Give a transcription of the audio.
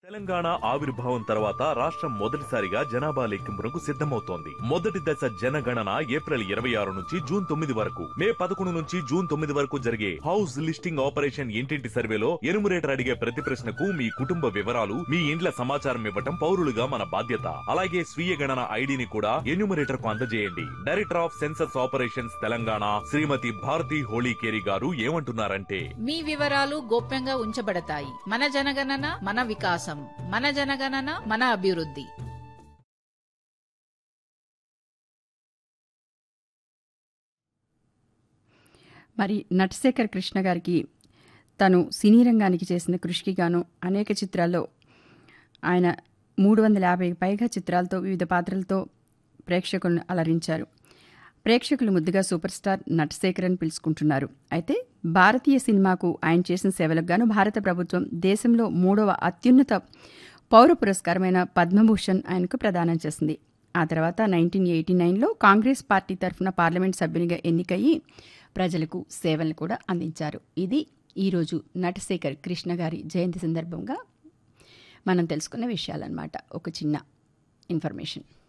తెలంగాణ ఆవిర్భావం తర్వాత రాష్ట్రం మొదటిసారిగా జనాభా లెక్కింపునకు సిద్ధమవుతోంది మొదటి దశ జనగణన ఏప్రిల్ ఇరవై ఆరు నుంచి జూన్ తొమ్మిది వరకు మే పదకొండు నుంచి జూన్ తొమ్మిది వరకు జరిగే హౌస్ లిస్టింగ్ ఆపరేషన్ ఇంటింటి సర్వేలో ఎనుమరేటర్ అడిగే ప్రతి ప్రశ్నకు మీ కుటుంబ వివరాలు మీ ఇండ్ల సమాచారం ఇవ్వటం పౌరులుగా మన బాధ్యత అలాగే స్వీయ గణన ఐడిని కూడా ఎన్యూమరేటర్ కు అందజేయండి director of census operations Telangana Shrimati Bharati Holikeri గారు ఏమంటున్నారంటే మీ వివరాలు గోప్యంగా ఉంచబడతాయి మన జనగణన మన వికాసం మన జనగణన మన అభివృద్ధి మరి నటశేఖర్ కృష్ణ గారికి తను సినీ రంగానికి చేసిన కృషికి గాను అనేక చిత్రాల్లో ఆయన మూడు వందల యాభై పైగా చిత్రాలతో వివిధ పాత్రలతో ప్రేక్షకులను అలరించారు ప్రేక్షకులు ముద్దుగా సూపర్ స్టార్ నటశేఖర్ అని పిలుచుకుంటున్నారు అయితే భారతీయ సినిమాకు ఆయన చేసిన సేవలకు గాను భారత ప్రభుత్వం దేశంలో మూడవ అత్యున్నత పౌర పురస్కారమైన పద్మభూషణ్ ఆయనకు ప్రదానం చేసింది ఆ తర్వాత నైన్టీన్ ఎయిటీ నైన్లో కాంగ్రెస్ పార్టీ తరఫున పార్లమెంట్ సభ్యునిగా ఎన్నికయ్యి ప్రజలకు సేవలను కూడా అందించారు ఇది ఈరోజు నటశేఖర్ కృష్ణ గారి జయంతి సందర్భంగా మనం తెలుసుకున్న విషయాలన్నమాట ఒక చిన్న ఇన్ఫర్మేషన్